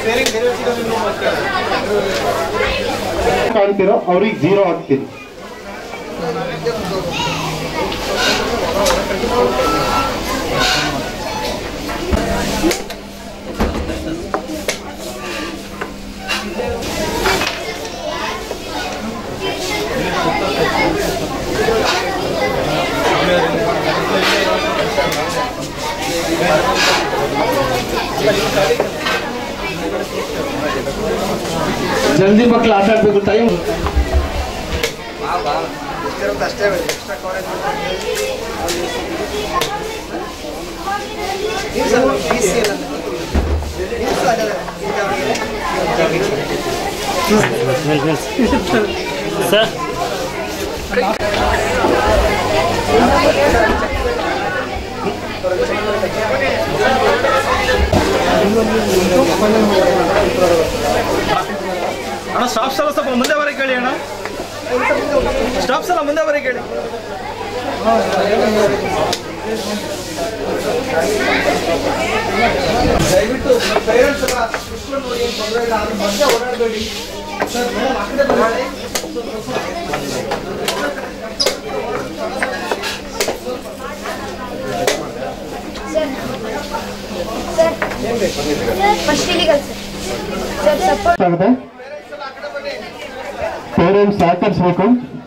ಕಾಣ್ತಿರೋ ಅವ್ರಿಗೆ ಜೀರೋ ಹಾಕ್ತೀನಿ ಜಲ್ದಿ ಮಕ್ಳು ಆಟ ಆಡ್ಬೇಕು ಟೈಮ್ ಸರ್ ಅಣ್ಣ ಸ್ಟಾಪ್ಸ್ ಎಲ್ಲ ಸ್ವಲ್ಪ ಮುಂದೆ ಬರಕ್ಕೆ ಹೇಳಿ ಅಣ್ಣ ಸ್ಟಾಪ್ಸ್ ಎಲ್ಲ ಮುಂದೆ ಬರಕ್ಕೆ ಹೇಳಿ ದಯವಿಟ್ಟು ಪೇರೆಂಟ್ಸ್ ಎಲ್ಲ ಕುತ್ಕೊಂಡು ನೋಡಿ ಏನ್ ತೊಂದ್ರೆ ಇಲ್ಲ ಅದ್ರ ಮಧ್ಯೆ ಓಡಾಡಬೇಡಿ ಸರ್ ಮೇಡಮ್ ಆ ಕಡೆ ಬನ್ನಿ. ಫಸ್ಟ್ ಇಲ್ಲಿಗಲ್ ಸರ್ ಸರ್ ಸಪೋರ್ಟ್ ಆಗುತ್ತೆ ಪೇರೆಂಟ್ಸ್ ಸಹಕರಿಸ್ಬೇಕು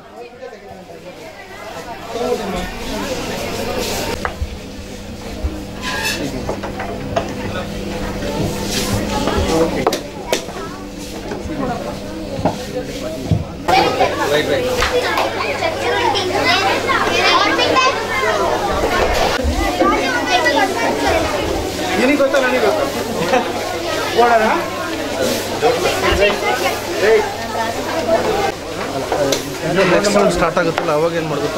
ನಿನಗೆ ಗೊತ್ತಾ ನನಗೆ ಗೊತ್ತಾ ಓಡೋಣ ಸ್ಟಾರ್ಟ್ ಆಗುತ್ತಲ್ಲ ಅವಾಗ ಏನು ಮಾಡ್ಬೇಕು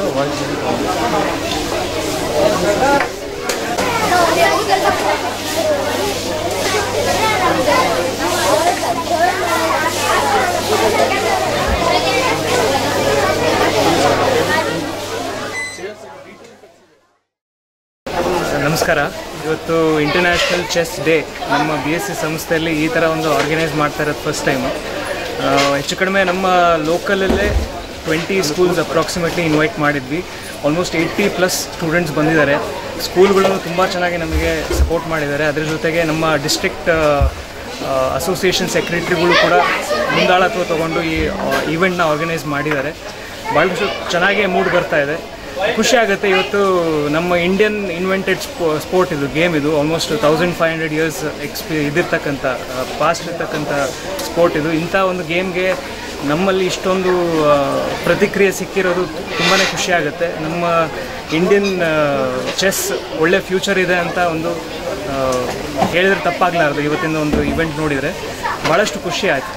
ನಮಸ್ಕಾರ ಇವತ್ತು ಇಂಟರ್ನ್ಯಾಷನಲ್ ಚೆಸ್ ಡೇ ನಮ್ಮ ಬಿ ಎಸ್ ಸಿ ಸಂಸ್ಥೆಯಲ್ಲಿ ಈ ಥರ ಒಂದು ಆರ್ಗನೈಸ್ ಮಾಡ್ತಾ ಇರೋದು ಫಸ್ಟ್ ಟೈಮು ಹೆಚ್ಚು ಕಡಿಮೆ ನಮ್ಮ ಲೋಕಲಲ್ಲೇ ಟ್ವೆಂಟಿ ಸ್ಕೂಲ್ಸ್ ಅಪ್ರಾಕ್ಸಿಮೇಟ್ಲಿ ಇನ್ವೈಟ್ ಮಾಡಿದ್ವಿ ಆಲ್ಮೋಸ್ಟ್ ಏಯ್ಟಿ ಪ್ಲಸ್ ಸ್ಟೂಡೆಂಟ್ಸ್ ಬಂದಿದ್ದಾರೆ ಸ್ಕೂಲ್ಗಳು ತುಂಬ ಚೆನ್ನಾಗಿ ನಮಗೆ ಸಪೋರ್ಟ್ ಮಾಡಿದ್ದಾರೆ ಅದ್ರ ಜೊತೆಗೆ ನಮ್ಮ ಡಿಸ್ಟ್ರಿಕ್ಟ್ ಅಸೋಸಿಯೇಷನ್ ಸೆಕ್ರೆಟ್ರಿಗಳು ಕೂಡ ಮುಂದಾಳತ್ವ ತಗೊಂಡು ಈ ಈವೆಂಟ್ನ ಆರ್ಗನೈಸ್ ಮಾಡಿದ್ದಾರೆ ಭಾಳಷ್ಟು ಚೆನ್ನಾಗಿ ಮೂಡ್ ಬರ್ತಾ ಇದೆ ಖುಷಿ ಆಗುತ್ತೆ ಇವತ್ತು ನಮ್ಮ ಇಂಡಿಯನ್ ಇನ್ವೆಂಟೆಡ್ ಸ್ಪೋರ್ಟ್ ಇದು ಗೇಮ್ ಇದು almost thousand five hundred years ಎಕ್ಸ್ಪಿ ಇದಿರ್ತಕ್ಕಂಥ ಪಾಸ್ಟ್ ಇರ್ತಕ್ಕಂಥ ಸ್ಪೋರ್ಟ್ ಇದು ಇಂಥ ಒಂದು ಗೇಮ್ಗೆ ನಮ್ಮಲ್ಲಿ ಇಷ್ಟೊಂದು ಆ, ಪ್ರತಿಕ್ರಿಯೆ ಸಿಕ್ಕಿರೋದು ತುಂಬಾ ಖುಷಿ ಆಗುತ್ತೆ ನಮ್ಮ ಇಂಡಿಯನ್ ಚೆಸ್ ಒಳ್ಳೆ ಫ್ಯೂಚರ್ ಇದೆ ಅಂತ ಒಂದು ಆ, ಹೇಳಿದ್ರೆ ತಪ್ಪಾಗಲಾರ್ದು ಇವತ್ತಿನ ಒಂದು ಇವೆಂಟ್ ನೋಡಿದರೆ ಭಾಳಷ್ಟು ಖುಷಿ ಆಯಿತು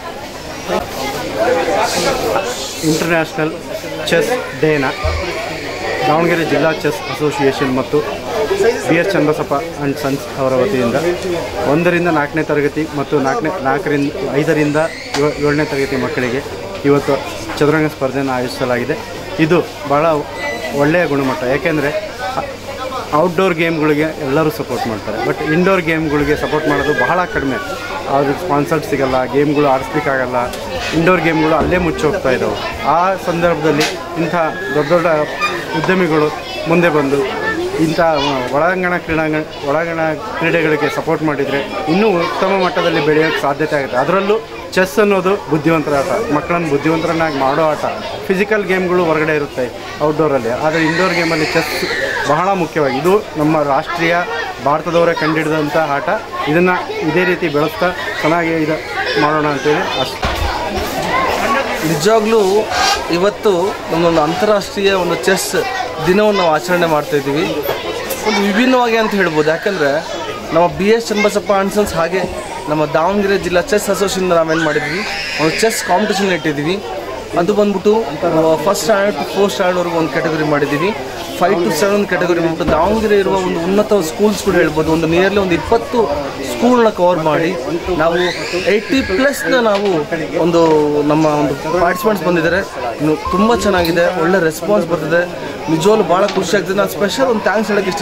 ಇಂಟರ್ನ್ಯಾಷನಲ್ ಚೆಸ್ ಡೇನ ದಾವಣಗೆರೆ ಜಿಲ್ಲಾ ಚೆಸ್ ಅಸೋಸಿಯೇಷನ್ ಮತ್ತು B S Chandrasappa and sons ಅವರ ವತಿಯಿಂದ ಒಂದರಿಂದ ನಾಲ್ಕನೇ ತರಗತಿ ಮತ್ತು ನಾಲ್ಕನೇ ನಾಲ್ಕರಿಂದ ಐದರಿಂದ ಏ- ಏಳನೇ ತರಗತಿ ಮಕ್ಕಳಿಗೆ ಇವತ್ತು ಚದುರಂಗ ಸ್ಪರ್ಧೆಯನ್ನು ಆಯೋಜಿಸಲಾಗಿದೆ ಇದು ಭಾಳ ಒಳ್ಳೆಯ ಗುಣಮಟ್ಟ ಯಾಕೆಂದರೆ ಔಟ್ಡೋರ್ ಗೇಮ್ಗಳಿಗೆ ಎಲ್ಲರೂ ಸಪೋರ್ಟ್ ಮಾಡ್ತಾರೆ ಬಟ್ ಇಂಡೋರ್ ಗೇಮ್ಗಳಿಗೆ ಸಪೋರ್ಟ್ ಮಾಡೋದು ಬಹಳ ಕಡಿಮೆ ಅವ್ರಿಗೆ ಸ್ಪಾನ್ಸರ್ಡ್ ಸಿಗಲ್ಲ ಗೇಮ್ಗಳು ಆಡಿಸ್ಲಿಕ್ಕಾಗಲ್ಲ ಇಂಡೋರ್ ಗೇಮ್ಗಳು ಅಲ್ಲೇ ಮುಚ್ಚಿ ಹೋಗ್ತಾ ಇದ್ದಾವೆ ಆ ಸಂದರ್ಭದಲ್ಲಿ ಇಂಥ ದೊಡ್ಡ ದೊಡ್ಡ ಉದ್ಯಮಿಗಳು ಮುಂದೆ ಬಂದು ಇಂಥ ಒಳಾಂಗಣ ಕ್ರೀಡಾಂಗಣ ಒಳಾಂಗಣ ಕ್ರೀಡೆಗಳಿಗೆ ಸಪೋರ್ಟ್ ಮಾಡಿದರೆ ಇನ್ನೂ ಉತ್ತಮ ಮಟ್ಟದಲ್ಲಿ ಬೆಳೆಯೋಕ್ಕೆ ಸಾಧ್ಯತೆ ಆಗುತ್ತೆ ಅದರಲ್ಲೂ ಚೆಸ್ ಅನ್ನೋದು ಬುದ್ಧಿವಂತರ ಆಟ ಮಕ್ಕಳನ್ನು ಬುದ್ಧಿವಂತರನ್ನಾಗಿ ಮಾಡೋ ಆಟ ಫಿಸಿಕಲ್ ಗೇಮ್ಗಳು ಹೊರಗಡೆ ಇರುತ್ತೆ ಔಟ್ಡೋರಲ್ಲಿ ಆದರೆ ಇಂಡೋರ್ ಗೇಮಲ್ಲಿ ಚೆಸ್ ಬಹಳ ಮುಖ್ಯವಾಗಿ ಇದು ನಮ್ಮ ರಾಷ್ಟ್ರೀಯ ಭಾರತದವರೇ ಕಂಡುಹಿಡಿದಂಥ ಆಟ ಇದನ್ನು ಇದೇ ರೀತಿ ಬೆಳೆಸ್ತಾ ಚೆನ್ನಾಗಿ ಇದು ಮಾಡೋಣ ಅಂತೇಳಿ ಅಷ್ಟು ನಿಜವಾಗ್ಲೂ ಇವತ್ತು ನಮ್ಮೊಂದು ಅಂತಾರಾಷ್ಟ್ರೀಯ ಒಂದು ಚೆಸ್ ದಿನವನ್ನು ನಾವು ಆಚರಣೆ ಮಾಡ್ತಾ ಇದ್ದೀವಿ ಒಂದು ವಿಭಿನ್ನವಾಗಿ ಅಂತ ಹೇಳ್ಬೋದು ಯಾಕಂದರೆ ನಮ್ಮ ಬಿ ಎಸ್ ಚನ್ನಬಸಪ್ಪ ಅನ್ಸನ್ಸ್ ಹಾಗೆ ನಮ್ಮ ದಾವಣಗೆರೆ ಜಿಲ್ಲಾ ಚೆಸ್ ಅಸೋಸಿಯೇಷನ್ ನಾವೇನು ಮಾಡಿದ್ವಿ ಒಂದು ಚೆಸ್ ಕಾಂಪಿಟೇಷನ್ ಇಟ್ಟಿದ್ದೀವಿ ಅದು ಬಂದ್ಬಿಟ್ಟು ಫಸ್ಟ್ ಸ್ಟ್ಯಾಂಡರ್ಡ್ ಟು ಫೋರ್ತ್ ಸ್ಟ್ಯಾಂಡರ್ಡ್ವರೆಗೂ ಒಂದು ಕ್ಯಾಟಗರಿ ಮಾಡಿದ್ದೀವಿ ಫೈವ್ ಟು ಸೆವೆನ್ ಕ್ಯಾಟಗರಿ ಬಂದ್ಬಿಟ್ಟು ದಾವಣಗೆರೆ ಇರುವ ಒಂದು ಉನ್ನತ ಸ್ಕೂಲ್ಸ್ ಕೂಡ ಹೇಳ್ಬೋದು ಒಂದು ನಿಯರ್ಲಿ ಒಂದು ಇಪ್ಪತ್ತು ಸ್ಕೂಲ್ನ ಕವರ್ ಮಾಡಿ ನಾವು ಏಯ್ಟಿ ಪ್ಲಸ್ನ ನಾವು ಒಂದು ನಮ್ಮ ಒಂದು ಪಾರ್ಟಿಸಿಪೆಂಟ್ಸ್ ಬಂದಿದ್ದಾರೆ ಇನ್ನು ತುಂಬ ಚೆನ್ನಾಗಿದೆ ಒಳ್ಳೆ ರೆಸ್ಪಾನ್ಸ್ ಬರ್ತಿದೆ ನಿಜವಾಗ್ಲೂ ಭಾಳ ಖುಷಿ ಆಗ್ತಿದೆ ನಾನು ಸ್ಪೆಷಲ್ ಒಂದು ಥ್ಯಾಂಕ್ಸ್ ಹೇಳೋಕ್ಕೆ ಇಷ್ಟ